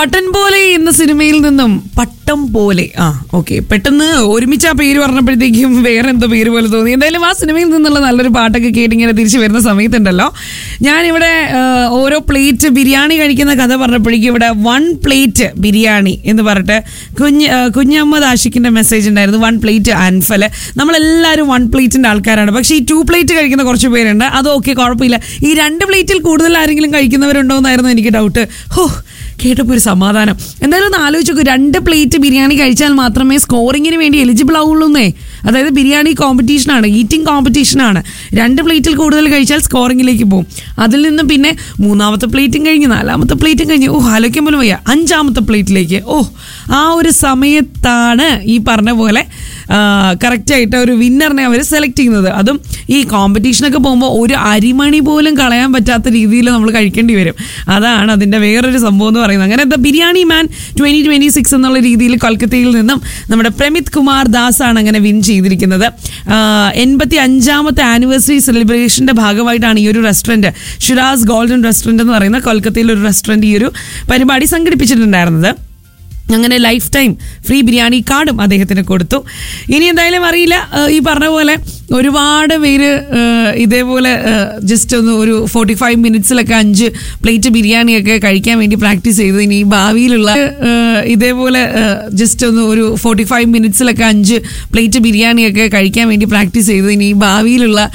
പട്ടൻ പോലെ എന്ന സിനിമയിൽ നിന്നും പട്ടം പോലെ ആ ഓക്കെ പെട്ടെന്ന് ഒരുമിച്ച് ആ പേര് പറഞ്ഞപ്പോഴത്തേക്കും വേറെ എന്തോ പേര് പോലെ തോന്നി എന്തായാലും ആ സിനിമയിൽ നിന്നുള്ള നല്ലൊരു പാട്ടൊക്കെ കേട്ടിങ്ങനെ തിരിച്ചു വരുന്ന സമയത്തുണ്ടല്ലോ ഞാനിവിടെ ആ, ഓരോ പ്ലേറ്റ് ബിരിയാണി കഴിക്കുന്ന കഥ പറഞ്ഞപ്പോഴേക്കും ഇവിടെ വൺ പ്ലേറ്റ് ബിരിയാണി എന്ന് പറഞ്ഞിട്ട് കുഞ്ഞ് ആ, കുഞ്ഞമ്മദ് ആഷിഖിന്റെ മെസ്സേജ് ഉണ്ടായിരുന്നു വൺ പ്ലേറ്റ് അൻഫല് നമ്മളെല്ലാവരും വൺ പ്ലേറ്റിന്റെ ആൾക്കാരാണ് പക്ഷേ ഈ ടു പ്ലേറ്റ് കഴിക്കുന്ന കുറച്ച് പേരുണ്ട് അത് ഓക്കെ കുഴപ്പമില്ല ഈ രണ്ട് പ്ലേറ്റിൽ കൂടുതൽ ആരെങ്കിലും കഴിക്കുന്നവരുണ്ടോ എന്നായിരുന്നു എനിക്ക് ഡൗട്ട് ഹോ കേട്ടപ്പോൾ ഒരു സമാധാനം എന്തായാലും ഒന്ന് ആലോചിച്ച് നോക്കൂ രണ്ട് പ്ലേറ്റ് ബിരിയാണി കഴിച്ചാൽ മാത്രമേ സ്കോറിങ്ങിന് വേണ്ടി എലിജിബിൾ ആവുള്ളൂന്നേ അതായത് ബിരിയാണി കോമ്പറ്റീഷനാണ് ഈറ്റിംഗ് കോമ്പറ്റീഷനാണ് രണ്ട് പ്ലേറ്റിൽ കൂടുതൽ കഴിച്ചാൽ സ്കോറിങ്ങിലേക്ക് പോകും അതിൽ നിന്നും പിന്നെ മൂന്നാമത്തെ പ്ലേറ്റും കഴിഞ്ഞ് നാലാമത്തെ പ്ലേറ്റും കഴിഞ്ഞ് ഓ ആലോചിക്കാൻ പോലും വയ്യ അഞ്ചാമത്തെ പ്ലേറ്റിലേക്ക് ഓ ആ ഒരു സമയത്താണ് ഈ പറഞ്ഞ പോലെ കറക്റ്റായിട്ട് ഒരു വിന്നറിനെ അവർ സെലക്ട് ചെയ്യുന്നത് അതും ഈ കോമ്പറ്റീഷനൊക്കെ പോകുമ്പോൾ ഒരു അരിമണി പോലും കളയാൻ പറ്റാത്ത രീതിയിൽ നമ്മൾ കഴിക്കേണ്ടി വരും അതാണ് അതിൻ്റെ വേറൊരു സംഭവം എന്ന് പറയുന്നത് അങ്ങനെ the biryani man twenty twenty six എന്നുള്ള രീതിയിൽ കൊൽക്കത്തയിൽ നിന്നും നമ്മുടെ പ്രമിത് കുമാർ ദാസ് ആണ് അങ്ങനെ വിൻ ചെയ്തിരിക്കുന്നത് എൺപത്തി അഞ്ചാമത്തെ ആനിവേഴ്സറി സെലിബ്രേഷൻ്റെ ഭാഗമായിട്ടാണ് ഈ ഒരു റെസ്റ്റോറൻറ്റ് ഷിറാസ് ഗോൾഡൻ റെസ്റ്റോറൻറ്റ് എന്ന് പറയുന്ന കൊൽക്കത്തയിൽ ഒരു റെസ്റ്റോറൻറ്റ് ഈ ഒരു പരിപാടി സംഘടിപ്പിച്ചിട്ടുണ്ടായിരുന്നത് അങ്ങനെ ലൈഫ് ടൈം ഫ്രീ ബിരിയാണി കാർഡും അദ്ദേഹത്തിന് കൊടുത്തു ഇനി എന്തായാലും അറിയില്ല ഏഹ് ഈ പറഞ്ഞ പോലെ ഒരുപാട് പേര് ഏഹ് ഇതേപോലെ ജസ്റ്റ് ഒന്ന് ഒരു ഫോർട്ടി ഫൈവ് മിനിറ്റ്സിലൊക്കെ അഞ്ച് പ്ലേറ്റ് ബിരിയാണിയൊക്കെ കഴിക്കാൻ വേണ്ടി പ്രാക്ടീസ് ചെയ്തു ഇനി ഭാവിയിലുള്ള ഏഹ് ഇതേപോലെ ജസ്റ്റ് ഒന്ന് ഒരു ഫോർട്ടി ഫൈവ് മിനിറ്റ്സിലൊക്കെ അഞ്ച് പ്ലേറ്റ് ബിരിയാണിയൊക്കെ കഴിക്കാൻ വേണ്ടി പ്രാക്ടീസ് ചെയ്തു ഇനി ഭാവിയിലുള്ള